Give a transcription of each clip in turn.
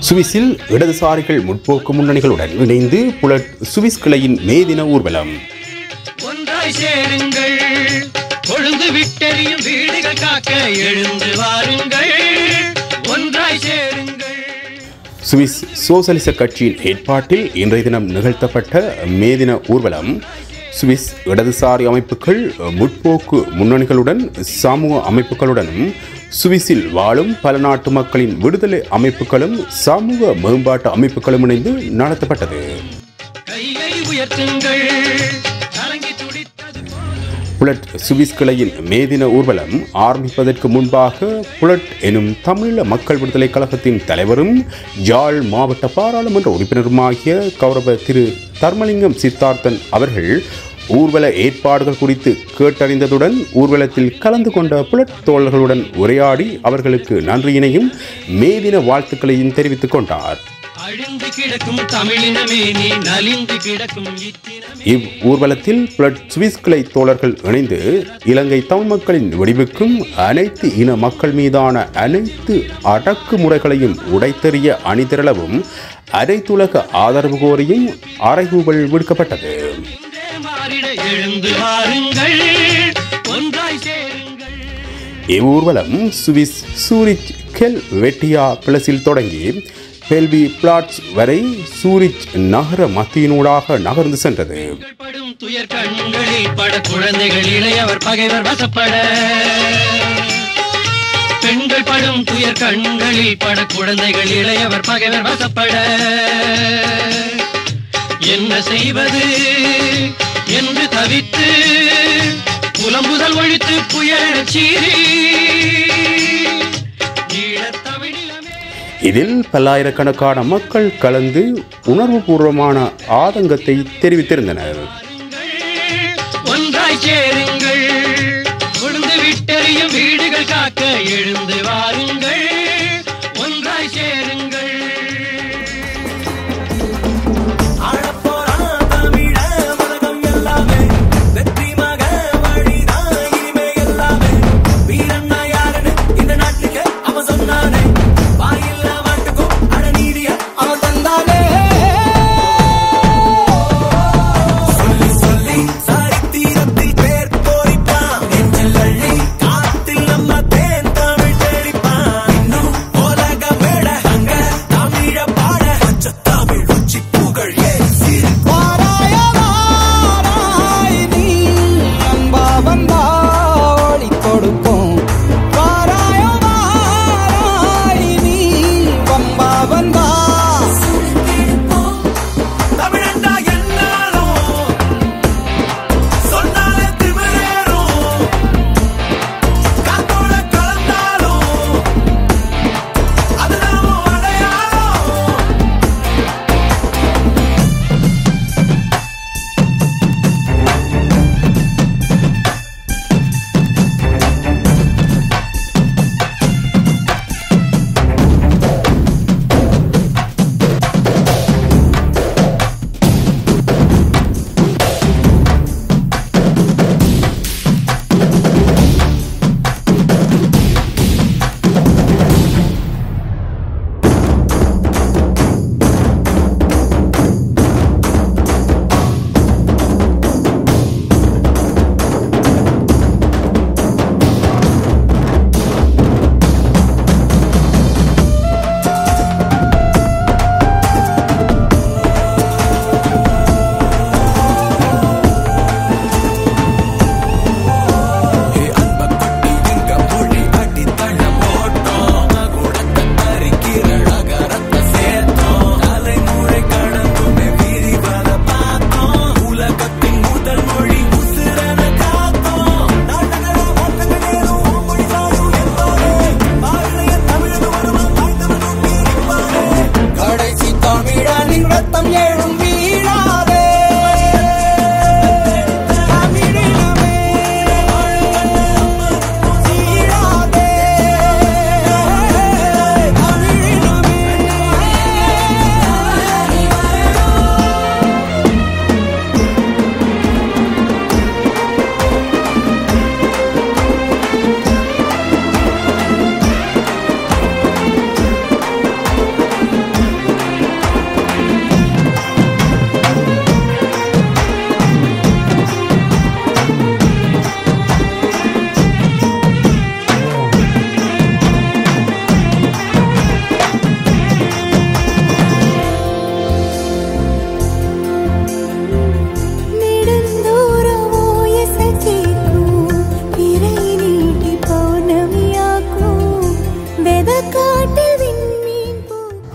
சுவிஸில் இடதுசாரிகள் முற்போக்கு முன்னணிகளுடன் இணைந்து புலட் சுவிஸ் கிளையின் மே தின ஊர்வலம் ஒன்றாய் சேருங்கள் கொழுந்து விட்டெறியும் வீடுகள் காக்க எழுந்து வாருங்கள் ஒன்றாய் சேருங்கள் சுவிஸ் சோசலிச கட்சியின் ஏற்பாட்டில் இன்றைய தினம் நிகழ்த்தப்பட்ட மே தின ஊர்வலம் சுவிஸ் இடதுசாரி அமைப்புகள் முற்போக்கு முன்னணிகளுடன் சமூக அமைப்புகளுடனும் சுவிஸில் வாழும் பல நாட்டு மக்களின் விடுதலை அமைப்புகளும் சமூக மேம்பாட்டு அமைப்புகளும் இணைந்து நடத்தப்பட்டது கையை உயர்த்துங்கள் கலங்கி துடித்தது புலட் சுவிஸ் கிளையின் மேதின ஊர்வலம் ஆரம்பிப்பதற்கு முன்பாக புலட் எனும் தமிழீழ மக்கள் விடுதலை கழகத்தின் தலைவரும் யாழ் மாவட்ட பாராளுமன்ற உறுப்பினருமாகிய கௌரவ திரு தர்மலிங்கம் சித்தார்த்தன் அவர்கள் ஊர்வல ஏற்பாடுகள் குறித்து கேட்டறிந்ததுடன் ஊர்வலத்தில் கலந்து கொண்ட புலட் தோழர்களுடன் உரையாடி அவர்களுக்கு நன்றியினையும் மேதின வாழ்த்துக்களையும் தெரிவித்துக் கொண்டார் அழிந்து கிடக்கும் தமிழினமே நீ நலிந்து கிடக்கும் இத்தினமே இவ் ஊர்வலத்தில் பிளட் சுவிஸ் கிளை தோழர்கள் இணைந்து இலங்கை தமிழ் மக்களின் வெடிவுக்கும் அனைத்து இன மக்கள் மீதான அனைத்து அடக்குமுறைகளையும் உடைத்தெறிய அணிதிரளவும் அனைத்துலக ஆதரவு கோரியும் அறைகூவல் விடுக்கப்பட்டது இன்றே மாறிட எழுந்து வாருங்கள் ஒன்றாய் சேருங்கள் இவ்வூர்வலம் சுவிஸ் சூரிச் கெல் வெட்டியா பிளஸில் தொடங்கி பெல்வி பிளாட்ஸ் வரை சூரிச் நகர மத்தியினூடாக நகர்ந்து சென்றது பெண்கள் படும் துயர் கண்களில் பட குழந்தைகள் இளையவர் பகைவர் வசப்பட பெண்கள் படும் துயர் கண்களில் பட குழந்தைகள் இளையவர் பகைவர் வசப்பட என்ன செய்வது என்று தவித்து புலம்புதல் ஒழித்து புயல் சீறி ஈழத்தமிழிலமே இதில் பல்லாயிரக்கணக்கான மக்கள் கலந்து உணர்வுபூர்வமான ஆதங்கத்தை தெரிவித்திருந்தனர் ஒன்றாய் சேருங்கள் கொழுந்து விட்டெறியும் வீடுகள் காக்க எழுந்து வாருங்கள் ஒன்றாய் சேருங்கள் ஆடப்போறான் தமிழ உலகம் எல்லாமே வெற்றி மக வழிதான் இனிமே எல்லாமே வீரண்ணா யாருன்னு இந்த நாட்டுக்கு அவன் சொன்னானே வாயில்லா மாட்டுக்கும் அடநீதிய அவன் தந்தானே சொல்லி சொல்லி சரித்திரத்தில் பேர் போயிட்டான் நெஞ்சில் அள்ளி காத்தில் நம்ம தேன் தமிழ்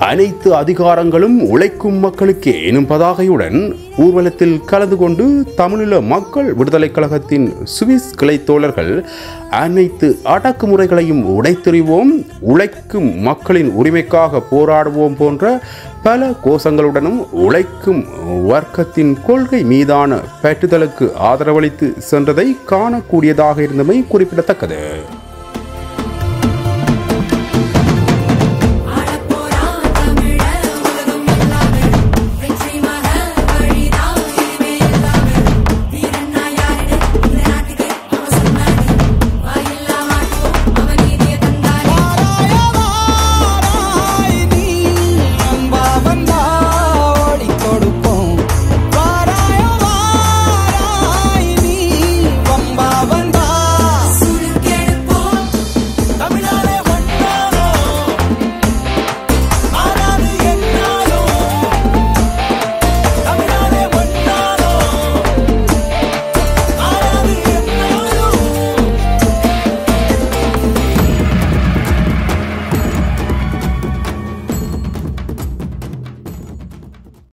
அனைத்து அதிகாரங்களும் உழைக்கும் மக்களுக்கே எனும் பதாகையுடன் ஊர்வலத்தில் கலந்து கொண்டு தமிழீழ மக்கள் விடுதலைக் கழகத்தின் சுவிஸ் கிளை தோழர்கள் அனைத்து அடக்குமுறைகளையும் உடைத்தெறிவோம் உழைக்கும் மக்களின் உரிமைக்காக போராடுவோம் போன்ற பல கோஷங்களுடனும் உழைக்கும் வர்க்கத்தின் கொள்கை மீதான பற்றுதலுக்கு ஆதரவளித்து சென்றதை காணக்கூடியதாக இருந்தமை குறிப்பிடத்தக்கது